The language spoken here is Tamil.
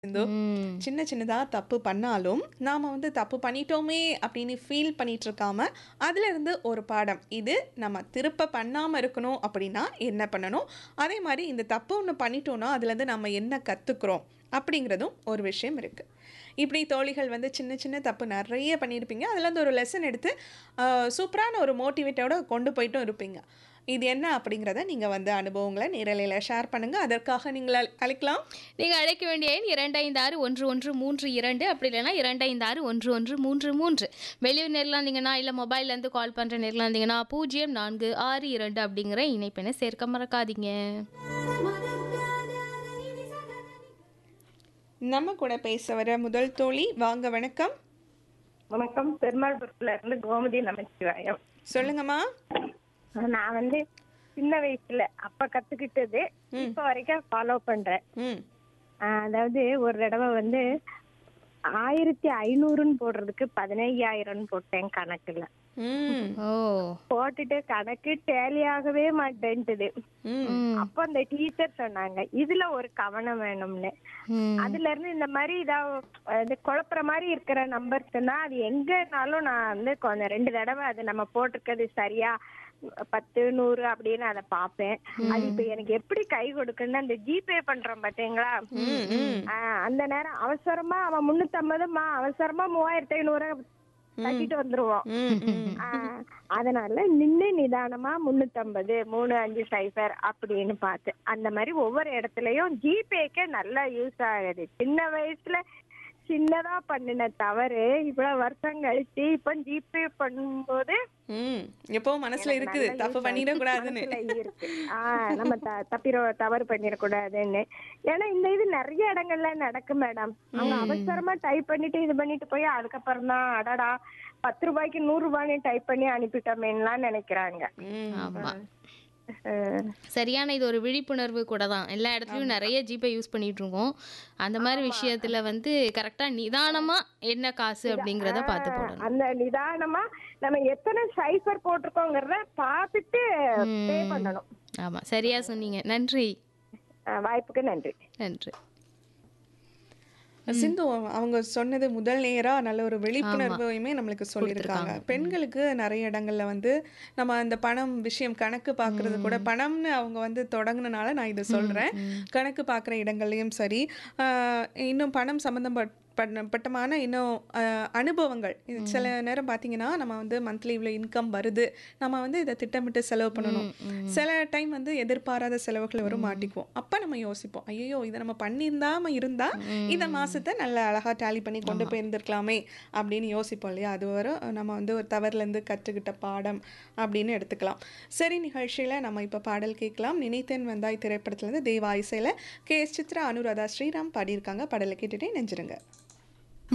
சிந்து ம். சின்ன சின்னதா தப்பு பண்ணாலும் நாம வந்து தப்பு பண்ணிட்டோமே அப்படின்னு ஃபீல் பண்ணிட்டு இருக்காம அதுல இருந்து ஒரு பாடம் இது நம்ம திருப்ப பண்ணாம இருக்கணும் அப்படின்னா என்ன பண்ணணும் அதே மாதிரி இந்த தப்பு ஒன்று பண்ணிட்டோம்னா அதுலேருந்து நம்ம என்ன கற்றுக்குறோம் அப்படிங்கிறதும் ஒரு விஷயம் இருக்குது இப்படி தோழிகள் வந்து சின்ன சின்ன தப்பு நிறைய பண்ணியிருப்பீங்க அதுலேருந்து ஒரு லெசன் எடுத்து சூப்பரான ஒரு மோட்டிவேட்டோட கொண்டு போயிட்டும் இருப்பீங்க இது என்ன அப்படிங்கிறத நீங்கள் வந்து அனுபவங்களை நேரலையில் ஷேர் பண்ணுங்கள் அதற்காக நீங்கள் அழ- அழைக்கலாம் நீங்க அழைக்க வேண்டிய எண் இரண்டு ஐந்து ஆறு ஒன்று ஒன்று மூன்று இரண்டு அப்படி இல்லைன்னா இரண்டு ஐந்து ஆறு ஒன்று ஒன்று மூன்று மூன்று வெளியூர் நேரில் இருந்தீங்கன்னா இல்லை மொபைல்ல இருந்து கால் பண்ற நேரில் இருந்தீங்கன்னா பூஜ்ஜியம் நான்கு ஆறு இரண்டு அப்படிங்கிற இணைப்பெண்ணை சேர்க்க மறக்காதீங்க நம்ம கூட பேச வர முதல் தோழி வாங்க வணக்கம் வணக்கம் பெருமாள்புரத்துல இருந்து கோமதி நமச்சிவாயம் சொல்லுங்கம்மா நான் வந்து சின்ன வயசுல அப்ப கத்துக்கிட்டது இப்ப வரைக்கும் ஃபாலோ பண்றேன் ம் ஆஹ் அதாவது ஒரு தடவை வந்து ஆயிரத்தி ஐநூறுன்னு போடுறதுக்கு பதினையாயிரம்னு போட்டேன் கணக்குல ம் ஓ போட்டுட்டு கணக்கு டேலியாகவே மாட்டேன்ட்டுது ம் ம். அப்போ அந்த டீச்சர் சொன்னாங்க இதுல ஒரு கவனம் வேணும்னு ம். அதுல இருந்து இந்த மாதிரி இதா இது குழப்புற மாதிரி இருக்கிற நம்பர்ஸ்னா அது எங்கனாலும் நான் வந்து கொஞ்சம் ரெண்டு தடவை அது நம்ம போட்டிருக்கிறது சரியா பத்து நூறு அப்படின்னு அதை பார்ப்பேன் அது இப்ப எனக்கு எப்படி கை கொடுக்குன்னு அந்த ஜிபே பண்றோம் பாத்தீங்களா ம் ம் ஆஹ் அந்த நேரம் அவசரமா அவன் முன்னூத்தம்பதுமா அவசரமா மூவாயிரத்தி ஐநூறு கட்டிட்டு வந்துருவோம் ம் ம் ஆஹ் அதனால நின்னு நிதானமா முன்னூத்தம்பது மூணு அஞ்சு சைபர் அப்படின்னு பார்த்து அந்த மாதிரி ஒவ்வொரு இடத்துலயும் ஜிபேக்கே நல்லா யூஸ் ஆகுது சின்ன வயசுல சின்னதா பண்ணின தவறு இவ்வளவு வருஷம் கழிச்சு இப்ப ஜிபே பண்ணும்போது ம் எப்பவும் மனசுல இருக்குது நல்லா தப்பு use பண்ணிடக்கூடாதுன்னு மனசுல இருக்கு ஆஹ் நம்ம த- தப்பிர தவறு பண்ணிடக்கூடாதுன்னு ஏன்னா இந்த இது நிறைய இடங்கள்ல நடக்கும் மேடம் அவங்க அவசரமா டைப் பண்ணிட்டு இது பண்ணிட்டு போய் அதுக்கப்புறம் தான் அடடா பத்து ரூபாய்க்கு நூறு ரூபாய்னு டைப் பண்ணி அனுப்பிட்டோமேலாம் நினைக்கிறாங்க ம் ஆமா அஹ் சரியான இது ஒரு விழிப்புணர்வு கூட தான் எல்லா இடத்துலயும் நிறைய ஜிபே யூஸ் பண்ணிட்டு இருக்கோம் அந்த மாதிரி விஷயத்துல வந்து கரெக்டா நிதானமா என்ன காசு அப்படிங்கறத பார்த்து போடணும் அந்த நிதானமா நம்ம எத்தனை சைபர் போட்டிருக்கோங்கிறத பார்த்துட்டு பே பண்ணணும் ஆமா சரியா சொன்னீங்க நன்றி அஹ் வாய்ப்புக்கு நன்றி நன்றி சிந்து அவங்க சொன்னது முதல் நேரா நல்ல ஒரு விழிப்புணர்வையுமே நம்மளுக்கு சொல்லியிருக்காங்க பெண்களுக்கு நிறைய இடங்கள்ல வந்து நம்ம அந்த பணம் விஷயம் கணக்கு பார்க்கறது கூட பணம்னு அவங்க வந்து தொடங்குனனால நான் இதை சொல்றேன் கணக்கு பார்க்குற இடங்கள்லையும் சரி ஆஹ் இன்னும் பணம் சம்மந்தப்பட்ட பட்டமான இன்னும் ஆஹ் அனுபவங்கள் இது சில நேரம் பார்த்தீங்கன்னா நம்ம வந்து மந்த்லி இவ்வளோ இன்கம் வருது நம்ம வந்து இதை திட்டமிட்டு செலவு பண்ணணும் சில டைம் வந்து எதிர்பாராத செலவுகள் வரும் மாட்டிக்குவோம் அப்போ நம்ம யோசிப்போம் ஐயோ இதை நம்ம பண்ணியிருந்தாம இருந்தா இந்த மாசத்தை நல்ல அழகா டேலி பண்ணி கொண்டு போயிருந்திருக்கலாமே அப்படின்னு யோசிப்போம் இல்லையா அது வரும் நம்ம வந்து ஒரு தவறுலேருந்து கற்றுக்கிட்ட பாடம் அப்படின்னு எடுத்துக்கலாம் சரி நிகழ்ச்சியில நம்ம இப்போ பாடல் கேட்கலாம் நினைத்தேன் வந்தாய் திரைப்படத்துலேருந்து தேவா இசையில் கே எஸ் சித்ரா அனுராதா ஸ்ரீராம் பாடியிருக்காங்க பாடலை கேட்டுட்டே நெஞ்சிருங்க